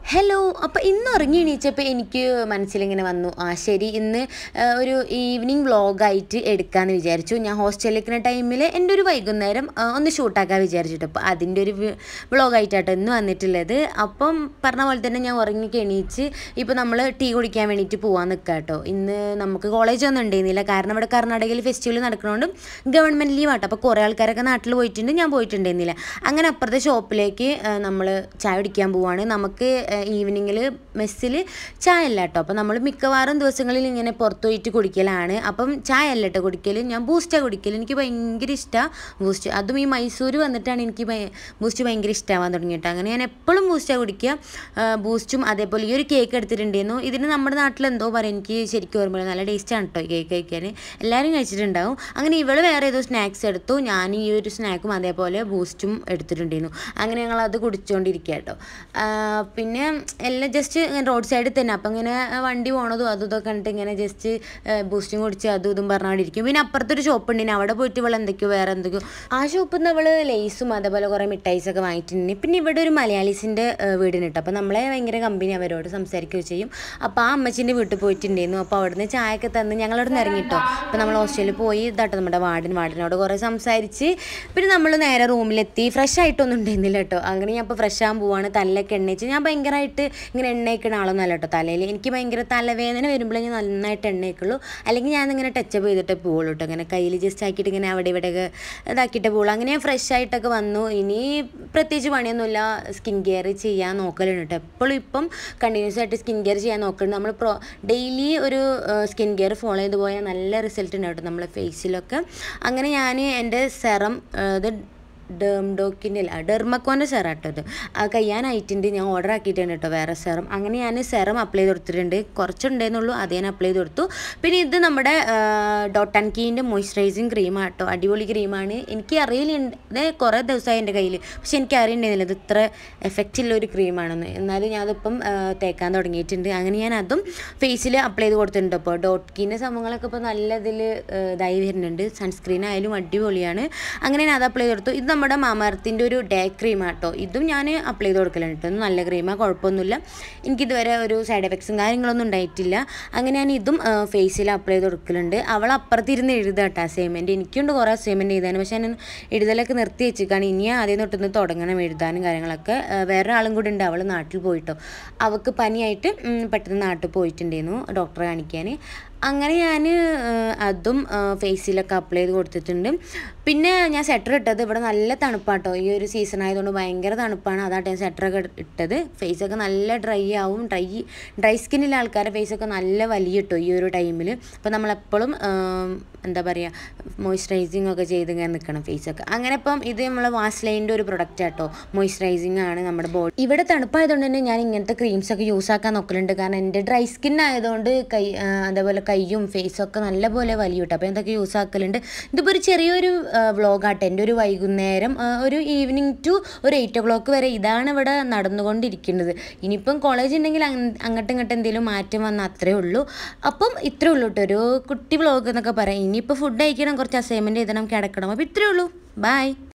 hello അപ്പോൾ ഇന്ന് ഉറങ്ങി എണീച്ചപ്പോൾ എനിക്ക് മനസ്സിലിങ്ങനെ വന്നു ആ ശരി ഇന്ന് ആ, ഒരു ഈവനിങ് വ്ളോഗായിട്ട് എടുക്കാമെന്ന് വിചാരിച്ചു ഞാൻ ഹോസ്റ്റലിൽ നിൽക്കുന്ന ടൈമിൽ എൻ്റെ ഒരു വൈകുന്നേരം ആ, ഒന്ന് ഷൂട്ടാക്കാൻ വിചാരിച്ചിട്ട് അപ്പോൾ അതിൻ്റെ ഒരു വ്ളോഗായിട്ടാട്ടോ ഇന്ന് വന്നിട്ടുള്ളത് അപ്പം പറഞ്ഞ പോലെ തന്നെ ഞാൻ ഉറങ്ങി എണീച്ച് ഇപ്പോൾ നമ്മൾ ടീ കുടിക്കാൻ വേണ്ടിയിട്ട് പോകാൻ നിൽക്കുക കേട്ടോ ഇന്ന് നമുക്ക് കോളേജ് ഒന്നും ഉണ്ടായിരുന്നില്ല കാരണം ഇവിടെ കർണാടകയിൽ ഫെസ്റ്റിവൽ നടക്കുന്നതുകൊണ്ട് ഗവൺമെൻറ് ലീവ് ആട്ടോ അപ്പോൾ കുറേ ആൾക്കാരൊക്കെ നാട്ടിൽ പോയിട്ടുണ്ട് ഞാൻ പോയിട്ടുണ്ടായിരുന്നില്ല അങ്ങനെ അപ്പുറത്തെ ഷോപ്പിലേക്ക് നമ്മൾ ചായ കുടിക്കാൻ പോവാണ് നമുക്ക് ഈവനിങ്ങിൽ മെസ്സിൽ ചായ അല്ല കേട്ടോ അപ്പോൾ നമ്മൾ മിക്കവാറും ദിവസങ്ങളിൽ ഇങ്ങനെ പുറത്ത് പോയിട്ട് കുടിക്കലാണ് അപ്പം ചായ അല്ല കേട്ടോ കുടിക്കൽ ഞാൻ ബൂസ്റ്റാണ് കുടിക്കൽ എനിക്ക് ഭയങ്കര ഇഷ്ടമാണ് ബൂസ്റ്റ് അതും ഈ മൈസൂർ വന്നിട്ടാണ് എനിക്ക് ഭയ- ബൂസ്റ്റ് ഭയങ്കര ഇഷ്ടമാവാൻ തുടങ്ങിയിട്ട് അങ്ങനെ ഞാൻ എപ്പോഴും ബൂസ്റ്റാണ് കുടിക്കുക ആ, ബൂസ്റ്റും അതേപോലെ ഈ ഒരു കേക്ക് എടുത്തിട്ടുണ്ടായിരുന്നു ഇതിന് നമ്മുടെ നാട്ടിൽ എന്തോ പറയും എനിക്ക് ശരിക്കും ഓർമ്മ നല്ല ടേസ്റ്റാണ് കേട്ടോ ഈ കേക്ക് കഴിക്കാൻ എല്ലാവരും കഴിച്ചിട്ടുണ്ടാവും അങ്ങനെ ഇവൾ വേറെ ഏതോ സ്നാക്സ് എടുത്തു ഞാൻ ഈ ഒരു സ്നാക്കും അതേപോലെ ബൂസ്റ്റും എടുത്തിട്ടുണ്ടായിരുന്നു അങ്ങനെ ഞങ്ങൾ അത് കുടിച്ചുകൊണ്ടിരിക്കുക കേട്ടോ ആ, പിന്നെ എല്ലാം ജസ്റ്റ് ഇങ്ങനെ റോഡ് സൈഡിൽ തന്നെ അപ്പം ഇങ്ങനെ വണ്ടി പോണതും അതും ഇതൊക്കെ കണ്ടിട്ട് ഇങ്ങനെ ജസ്റ്റ് ബൂസ്റ്റും കുടിച്ച് അതും ഇതും പറഞ്ഞുകൊണ്ടിരിക്കും പിന്നെ അപ്പുറത്തൊരു ഷോപ്പ് ഉണ്ട് അവിടെ പോയിട്ട് ഇവൾ എന്തൊക്കെയോ വേറെ എന്തൊക്കെയോ ആ ഷോപ്പിൽ നിന്ന് അവൾ ലേസും അതേപോലെ കുറേ മിഠായിസ് ഒക്കെ വാങ്ങിയിട്ടുണ്ട് പിന്നെ ഇവിടെ ഒരു മലയാളീസിൻ്റെ വീടിന് കേട്ടോ അപ്പോൾ നമ്മളെ ഭയങ്കര കമ്പനി അവരോട് സംസാരിക്കുകയും ചെയ്യും അപ്പോൾ ആ അമ്മച്ചിൻ്റെ വീട്ടിൽ പോയിട്ടുണ്ടായിരുന്നു അപ്പോൾ അവിടുന്ന് ചായയൊക്കെ തന്ന് ഞങ്ങളവിടെ നിന്ന് ഇറങ്ങിട്ടോ അപ്പോൾ നമ്മൾ ഹോസ്റ്റലിൽ പോയി ഇതാട്ടോ നമ്മുടെ വാർഡൻ വാർഡനോട് കുറേ സംസാരിച്ച് പിന്നെ നമ്മൾ നേരെ റൂമിലെത്തി ഫ്രഷ് ആയിട്ടൊന്നും ഉണ്ടായിരുന്നില്ല കേട്ടോ അങ്ങനെ ഞാൻ ഇപ്പോൾ ഫ്രഷ് ആകാൻ പോവാണ് തലയൊക്കെ എണ്ണയിച്ച് ഞാൻ ഭയങ്കരമായിട്ട് ഇങ്ങനെ എണ്ണയ്ക്കണ ആളൊന്നും അല്ല കേട്ടോ തലയിൽ എനിക്ക് ഭയങ്കര തലവേദന വരുമ്പോഴേ ഞാൻ നന്നായിട്ട് എണ്ണയ്ക്കുള്ളൂ അല്ലെങ്കിൽ ഞാൻ ഇങ്ങനെ ടച്ചപ്പ് ചെയ്തിട്ട് പോകുള്ളൂ കേട്ടോ ഇങ്ങനെ കയ്യിൽ ജസ്റ്റ് ആക്കിയിട്ട് ഇങ്ങനെ അവിടെ ഇവിടെയൊക്കെ ഇതാക്കിയിട്ട് പോകുള്ളൂ അങ്ങനെ ഞാൻ ഫ്രഷ് ആയിട്ടൊക്കെ വന്നു ഇനി പ്രത്യേകിച്ച് പണിയൊന്നുമില്ല സ്കിൻ കെയർ ചെയ്യാൻ നോക്കലുണ്ട് കേട്ടോ എപ്പോഴും ഇപ്പം കണ്ടിന്യൂസ് ആയിട്ട് സ്കിൻ കെയർ ചെയ്യാൻ നോക്കുന്നുണ്ട് നമ്മൾ പ്രോ ഡെയിലി ഒരു സ്കിൻ കെയർ ഫോളോ ചെയ്ത് പോയാൽ നല്ല റിസൾട്ട് ഉണ്ട് കേട്ടോ നമ്മളെ ഫേസിലൊക്കെ അങ്ങനെ ഞാൻ എൻ്റെ സെറം ഇത് ഡേംഡോക്കിൻ്റെ അല്ല ഡെർമക്കോൻ്റെ സെറം കേട്ടോ ഇത് ആ കഴിയാനായിട്ടുണ്ട് ഞാൻ ഓർഡർ ആക്കിയിട്ടുണ്ട് കേട്ടോ വേറെ സെറം അങ്ങനെ ഞാൻ സെറം അപ്ലൈ ചെയ്ത് കൊടുത്തിട്ടുണ്ട് കുറച്ചുണ്ടെന്നുള്ളൂ അത് ഞാൻ അപ്ലൈ ചെയ്ത് കൊടുത്തു പിന്നെ ഇത് നമ്മുടെ ഡോട്ട് ആൻഡ് കീൻ്റെ മോയ്സ്ചറൈസിങ് ക്രീമാണ് കേട്ടോ അടിപൊളി ക്രീമാണ് എനിക്ക് അറിയില്ലുണ്ട് ഇത് കുറേ ദിവസമായി എൻ്റെ കയ്യിൽ പക്ഷെ എനിക്ക് അറിയണ്ടായിരുന്നില്ല ഇത് ഇത്ര എഫക്റ്റ് ഉള്ള ഒരു ക്രീമാണെന്ന് എന്നാലും ഞാനതിപ്പം ആ, തേക്കാൻ തുടങ്ങിയിട്ടുണ്ട് അങ്ങനെ ഞാൻ അതും ഫേസിൽ അപ്ലൈ ചെയ്ത് കൊടുത്തിട്ടുണ്ട് അപ്പോൾ ഡോട്ട് കീൻ്റെ സംഭവങ്ങളൊക്കെ ഇപ്പോൾ നല്ല ഇതിൽ ഇതായി വരുന്നുണ്ട് സൺസ്ക്രീൻ ആയാലും അടിപൊളിയാണ് അങ്ങനെ ഞാൻ അത് അപ്ലൈ ചെയ്ത് കൊടുത്തു ഇത് നമ്മുടെ മാമർത്തിൻ്റെ ഒരു ഡേ ക്രീമാണ് കേട്ടോ ഇതും ഞാൻ അപ്ലൈ ചെയ്ത് കൊടുക്കലുണ്ട് കേട്ടോ ഇത് നല്ല ക്രീമാണ് കുഴപ്പമൊന്നുമില്ല എനിക്കിതുവരെ ഒരു സൈഡ് എഫക്ട്സും കാര്യങ്ങളൊന്നും ഉണ്ടായിട്ടില്ല അങ്ങനെ ഞാൻ ഇതും ഫേസിൽ അപ്ലൈ ചെയ്ത് കൊടുക്കലുണ്ട് അവൾ അപ്പുറത്തിരുന്ന് എഴുതുക കേട്ടോ അസൈൻമെൻറ്റ് എനിക്കുണ്ട് കുറേ അസൈൻമെൻറ്റ് എഴുതാൻ പക്ഷേ ഞാൻ എഴുതലൊക്കെ നിർത്തി വെച്ചിരിക്കുകയാണ് ഇനി ആദ്യം തൊട്ടൊന്ന് തുടങ്ങണം എഴുതാനും കാര്യങ്ങളൊക്കെ ആ, വേറെ ആളും കൂടി ഉണ്ട് അവൾ നാട്ടിൽ പോയിട്ടോ അവൾക്ക് പനിയായിട്ട് ഉം, പെട്ടെന്ന് നാട്ടിൽ പോയിട്ടുണ്ടായിരുന്നു ഡോക്ടറെ കാണിക്കാൻ അങ്ങനെ ഞാൻ അതും ഫേസിലൊക്കെ അപ്ലൈ ചെയ്ത് കൊടുത്തിട്ടുണ്ട് പിന്നെ ഞാൻ സ്വെറ്റർ ഇട്ടത് ഇവിടെ നല്ല തണുപ്പാട്ടോ ഈ ഒരു സീസൺ ആയതുകൊണ്ട് ഭയങ്കര തണുപ്പാണ് അതാട്ടോ ഞാൻ സ്വെറ്ററൊക്കെ ഇട്ടത് ഫേസൊക്കെ നല്ല ഡ്രൈ ആവും ഡ്രൈ ഡ്രൈ സ്കിന്നിലെ ആൾക്കാരുടെ ഫേസൊക്കെ നല്ല വലിയ കിട്ടും ഈ ഒരു ടൈമിൽ അപ്പോൾ നമ്മളെപ്പോഴും എന്താ പറയുക മോയ്സ്ചറൈസിങ് ഒക്കെ ചെയ്ത് ഇങ്ങനെ നിൽക്കണം ഫേസൊക്കെ അങ്ങനെ ഇപ്പം ഇത് നമ്മളെ വാസ്ലൈൻ്റെ ഒരു പ്രൊഡക്റ്റ് ആട്ടോ മോയ്സ്ചറൈസിങ് ആണ് നമ്മുടെ ബോഡി ഇവിടെ തണുപ്പായതുകൊണ്ട് തന്നെ ഞാൻ ഇങ്ങനത്തെ ക്രീംസ് ഒക്കെ യൂസ് ആക്കാൻ നോക്കലുണ്ട് കാരണം എൻ്റെ ഡ്രൈ സ്കിൻ ആയതുകൊണ്ട് കൈ ആ, അതേപോലെ കൈയും ഫേസും ഒക്കെ നല്ലപോലെ വലിയ കിട്ടും അപ്പോൾ എന്തൊക്കെ യൂസ് ആക്കലുണ്ട് ഇതിപ്പോൾ ഒരു ചെറിയൊരു വ്ളോഗാട്ടോ എൻ്റെ ഒരു വൈകുന്നേരം ആ, ഒരു ഈവനിങ് ടു ഒരു എയ്റ്റ് ഒ ക്ലോക്ക് വരെ ഇതാണ് ഇവിടെ നടന്നുകൊണ്ടിരിക്കുന്നത് ഇനിയിപ്പം കോളേജ് ഉണ്ടെങ്കിൽ അങ്ങ- അങ്ങോട്ടും ഇങ്ങോട്ടും എന്തെങ്കിലും മാറ്റം വന്നാൽ അത്രേ ഉള്ളൂ അപ്പം ഇത്രേ ഉള്ളൂ കേട്ടോ ഒരു കുട്ടി വ്ളോഗ് എന്നൊക്കെ പറയാം ഇനിയിപ്പോൾ ഫുഡ് കഴിക്കണം കുറച്ച് അസൈൻമെൻറ്റ് എഴുതണം കിടക്കണം അപ്പോൾ ഇത്രേ ഉള്ളൂ ബൈ